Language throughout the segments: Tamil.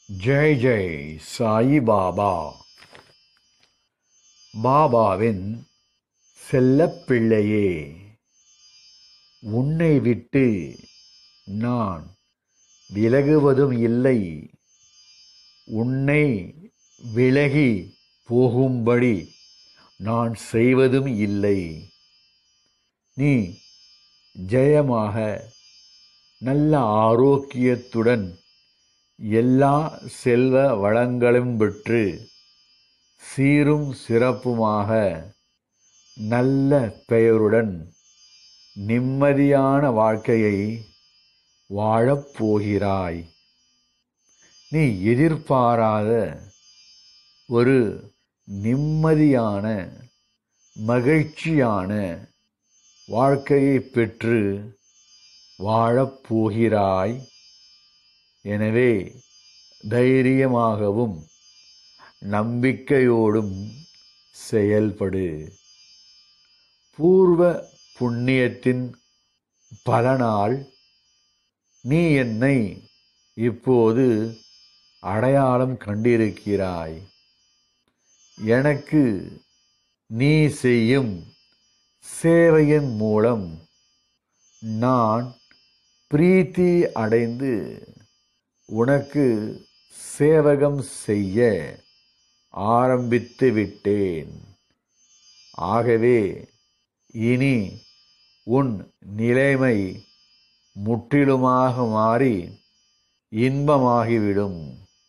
ஜெய் ஜெய் சாயி பாபா பாபாவின் செல்லப்பிள்ளையே உன்னை விட்டு நான் விலகுவதும் இல்லை உன்னை விலகி போகும்படி நான் செய்வதும் இல்லை நீ ஜெயமாக நல்ல ஆரோக்கியத்துடன் எல்லா செல்வ வளங்களும் பெற்று சீரும் சிறப்புமாக நல்ல பெயருடன் நிம்மதியான வாழ்க்கையை வாழப் போகிறாய் நீ எதிர்பாராத ஒரு நிம்மதியான மகிழ்ச்சியான வாழ்க்கையை பெற்று வாழப் போகிறாய் எனவே தைரியமாகவும் நம்பிக்கையோடும் செயல்படு பூர்வ புண்ணியத்தின் பலனால் நீ என்னை இப்போது அடையாளம் கண்டிருக்கிறாய் எனக்கு நீ செய்யும் சேவையின் மூலம் நான் பிரீத்தி அடைந்து உனக்கு சேவகம் செய்ய ஆரம்பித்து விட்டேன் ஆகவே இனி உன் நிலைமை முற்றிலுமாக மாறி இன்பமாகிவிடும்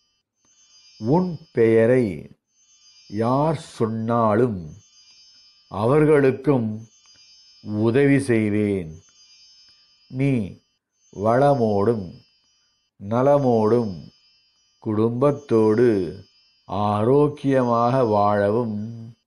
உன் பெயரை யார் சொன்னாலும் அவர்களுக்கும் உதவி செய்வேன் நீ வளமோடும் நலமோடும் குடும்பத்தோடு ஆரோக்கியமாக வாழவும்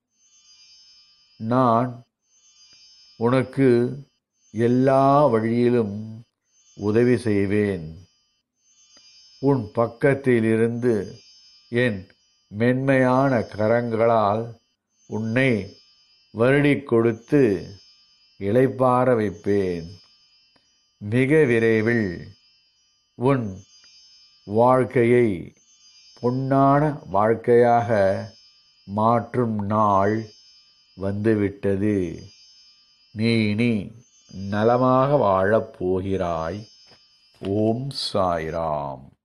நான் உனக்கு எல்லா வழியிலும் உதவி செய்வேன் உன் பக்கத்திலிருந்து என் மென்மையான கரங்களால் உன்னை வருடிக் கொடுத்து இளைப்பார வைப்பேன் மிக விரைவில் உன் வாழ்க்கையை பொன்னான வாழ்க்கையாக மாற்றும் நாள் வந்துவிட்டது நீ இனி நலமாக வாழப் போகிறாய் ஓம் சாய்ராம்